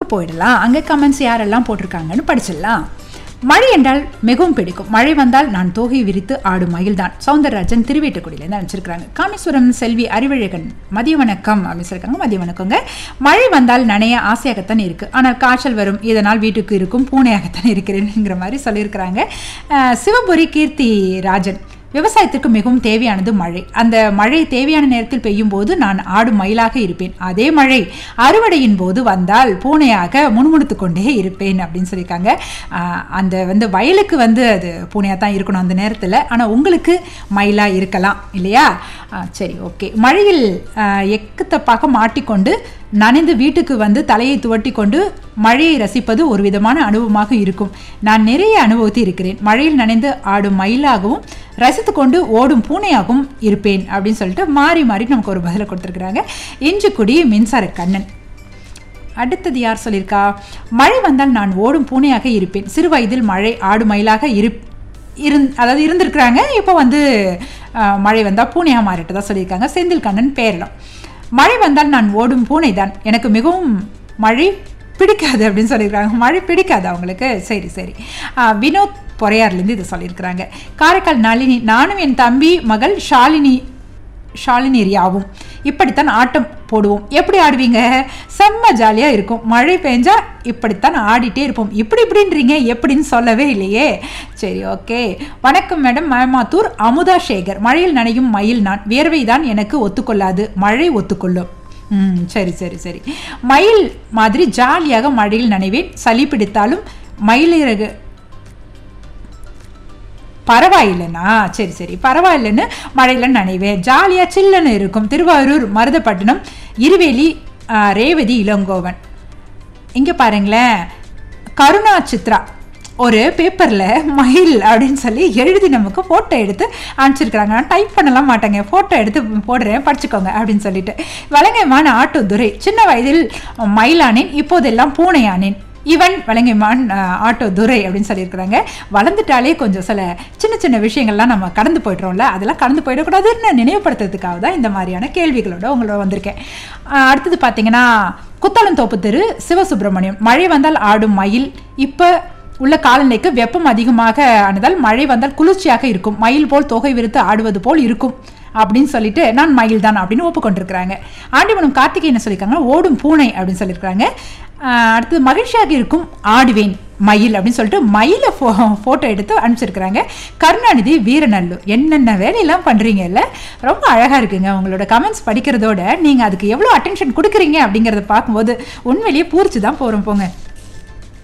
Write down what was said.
போயிடலாம் அங்கே கமெண்ட்ஸ் யாரெல்லாம் போட்டிருக்காங்கன்னு படிச்சிடலாம் மழை என்றால் மிகவும் பிடிக்கும் மழை வந்தால் நான் தோகை விரித்து ஆடும் மயில்தான் சவுந்தரராஜன் திருவேட்டுக்குடியிலேருந்து அனுப்பிச்சிருக்காங்க காமேஸ்வரம் செல்வி அறிவழகன் மதிய வணக்கம் அப்படின்னு சொல்லியிருக்காங்க மதிய வணக்கங்க மழை வந்தால் நனைய ஆசையாகத்தான் இருக்கு ஆனால் காய்ச்சல் வரும் இதனால் வீட்டுக்கு இருக்கும் பூனையாகத்தான் இருக்கிறேன்ங்கிற மாதிரி சொல்லியிருக்கிறாங்க அஹ், சிவபுரி கீர்த்தி ராஜன் விவசாயத்திற்கு மிகவும் தேவையானது மழை அந்த மழை தேவையான நேரத்தில் பெய்யும் போது நான் ஆடும் மயிலாக இருப்பேன் அதே மழை அறுவடையின் போது வந்தால் பூனையாக முணுமுணுத்து கொண்டே இருப்பேன் அப்படின்னு சொல்லியிருக்காங்க ஆஹ் அந்த வந்து வயலுக்கு வந்து அது பூனையாக தான் இருக்கணும் அந்த நேரத்தில் ஆனால் உங்களுக்கு மயிலாக இருக்கலாம் இல்லையா ஆஹ் சரி ஓகே மழையில் ஆஹ் எக்குத்தப்பாக மாட்டிக்கொண்டு நனைந்து வீட்டுக்கு வந்து தலையை துவட்டி கொண்டு மழையை ரசிப்பது ஒரு விதமான அனுபவமாக இருக்கும் நான் நிறைய அனுபவத்தை இருக்கிறேன் மழையில் நனைந்து ஆடும் மயிலாகவும் ரசித்து கொண்டு ஓடும் பூனையாகவும் இருப்பேன் அப்படின்னு சொல்லிட்டு மாறி மாறி நமக்கு ஒரு பதிலை கொடுத்துருக்குறாங்க இஞ்சிக்குடி மின்சார கண்ணன் அடுத்தது யார் சொல்லியிருக்கா மழை வந்தால் நான் ஓடும் பூனையாக இருப்பேன் சிறு வயதில் மழை ஆடு மயிலாக இரு இருந் அதாவது இருந்திருக்கிறாங்க இப்போ வந்து அஹ், மழை வந்தால் பூனையாக மாறிட்டதா சொல்லியிருக்காங்க செந்தில் கண்ணன் பேரலாம் மழை வந்தால் நான் ஓடும் பூனை தான் எனக்கு மிகவும் மழை பிடிக்காது அப்படின்னு சொல்லியிருக்காங்க மழை பிடிக்காது அவங்களுக்கு சரி சரி அஹ், வினோத் பொறையார்லேருந்து இதை சொல்லியிருக்கிறாங்க காரைக்கால் நளினி நானும் என் தம்பி மகள் ஷாலினி ஷாலினி ரியாவும் இப்படித்தான் ஆட்டம் போடுவோம் எப்படி ஆடுவீங்க செம்ம ஜாலியாக இருக்கும் மழை பெஞ்சா இப்படித்தான் ஆடிட்டே இருப்போம் இப்படி இப்படின்றீங்க எப்படின்னு சொல்லவே இல்லையே சரி ஓகே வணக்கம் மேடம் மயமாத்தூர் அமுதா சேகர் மழையில் நனையும் மயில் நான் வியர்வை தான் எனக்கு ஒத்துக்கொள்ளாது மழை ஒத்துக்கொள்ளும் ம் சரி சரி சரி மயில் மாதிரி ஜாலியாக மழையில் நனைவேன் சளி பிடித்தாலும் மயிலிறகு பரவாயில்லைண்ணா சரி சரி பரவாயில்லைன்னு மழையில் நனைவேன் ஜாலியாக சில்லுன்னு இருக்கும் திருவாரூர் மருதப்பட்டினம் இருவேலி ஆ, ரேவதி இளங்கோவன் இங்கே பாருங்களேன் கருணா சித்ரா ஒரு பேப்பரில் மயில் அப்படின்னு சொல்லி எழுதி நமக்கு ஃபோட்டோ எடுத்து அனுப்பிச்சிருக்கிறாங்க நான் டைப் பண்ணலாம் மாட்டேங்க ஃபோட்டோ எடுத்து போடுறேன் படிச்சுக்கோங்க அப்படின்னு சொல்லிட்டு வலங்கைமான் ஆட்டோதுரை சின்ன வயதில் மயிலானேன் இப்போதெல்லாம் பூனையானேன் இவன் வலங்கைமான் அஹ், ஆட்டோ துரை அப்படின்னு சொல்லியிருக்கிறாங்க வளர்ந்துட்டாலே கொஞ்சம் சில சின்ன சின்ன விஷயங்கள்லாம் நம்ம கடந்து போய்ட்றோம்ல அதெல்லாம் கடந்து போயிடக்கூடாதுன்னு நினைவுபடுத்துறதுக்காக தான் இந்த மாதிரியான கேள்விகளோட உங்களோட வந்திருக்கேன் அஹ், அடுத்தது பார்த்தீங்கன்னா குத்தாலந்தோப்பு தெரு சிவசுப்பிரமணியம் மழை வந்தால் ஆடும் மயில் இப்போ உள்ள காலநிலைக்கு வெப்பம் அதிகமாக ஆனதால் மழை வந்தால் குளிர்ச்சியாக இருக்கும் மயில் போல் தொகை விரித்து ஆடுவது போல் இருக்கும் அப்படின்னு சொல்லிட்டு நான் மயில் தான் அப்படின்னு ஒப்புக்கொண்டிருக்கிறாங்க ஆண்டிமனம் கார்த்திகை என்ன சொல்லியிருக்காங்க ஓடும் பூனை அப்படின்னு சொல்லியிருக்காங்க ஆஹ் அடுத்தது மகிழ்ச்சியாக இருக்கும் ஆடுவேன் மயில் அப்படின்னு சொல்லிட்டு மயிலை ஃபோ ஃபோட்டோ எடுத்து அனுப்பிச்சிருக்கிறாங்க கருணாநிதி வீரநல்லூர் என்னென்ன வேலையெல்லாம் பண்ணுறீங்கல்ல ரொம்ப அழகாக இருக்குங்க உங்களோட கமெண்ட்ஸ் படிக்கிறதோட நீங்கள் அதுக்கு எவ்வளோ அட்டென்ஷன் கொடுக்குறீங்க அப்படிங்கிறத பார்க்கும்போது உண்மையிலேயே பூரிச்சு தான் போகிறோம் போங்க